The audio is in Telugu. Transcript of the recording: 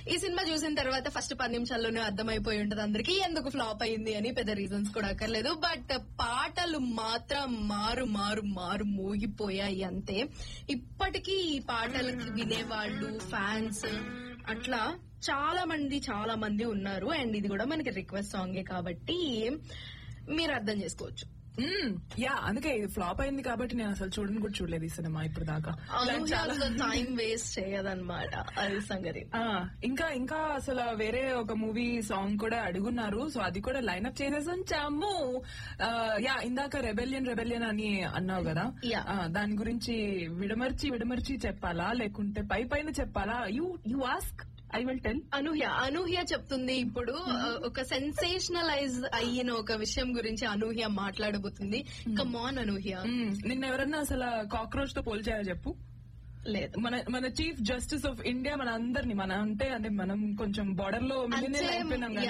ఈ సినిమా చూసిన తర్వాత ఫస్ట్ పది నిమిషాల్లోనే అర్థమైపోయి ఉంటది అందరికి ఎందుకు ఫ్లాప్ అయింది అని పెద్ద రీజన్స్ కూడా అక్కర్లేదు బట్ పాటలు మాత్రం మారు మారు మారు మోగిపోయాయి అంతే ఇప్పటికీ ఈ పాటలకి వినేవాళ్ళు ఫ్యాన్స్ అట్లా చాలా మంది చాలా మంది ఉన్నారు అండ్ ఇది కూడా మనకి రిక్వెస్ట్ సాంగే కాబట్టి మీరు అర్థం చేసుకోవచ్చు యా అందుకే ఇది ఫ్లాప్ అయింది కాబట్టి నేను అసలు చూడని కూడా చూడలేదు ఈ సినిమా ఇప్పుడు దాకా చాలా టైం వేస్ట్ చేయదన్నమాట అది సంగతి ఆ, ఇంకా ఇంకా అసలు వేరే ఒక మూవీ సాంగ్ కూడా అడుగున్నారు సో అది కూడా లైన్అప్ చేసేసి ఉంచాము ఆ, యా ఇందాక రెబెలియన్ రెబెలియన్ అని అన్నావు కదా Yeah. ఆ, దాని గురించి విడమర్చి విడమర్చి చెప్పాలా లేకుంటే పై పైన చెప్పాలా you you ask I will tell Anuhya Anuhya చెప్తుంది ఇప్పుడు ఆ, ఒక సెన్సేషనలైజ్ అయిన ఒక విషయం గురించి అనూహ్య మాట్లాడబోతుంది కమాన్ అనూహ్య నిన్న ఎవరన్నా అసలు కాక్రోచ్ తో పోల్చాయో చెప్పు లేదు మన మన చీఫ్ జస్టిస్ ఆఫ్ ఇండియా మన అందరిని మన అంటే అంటే మనం కొంచెం బార్డర్ లో మిలియన్ అంటే, అయిపోయినాం కానీ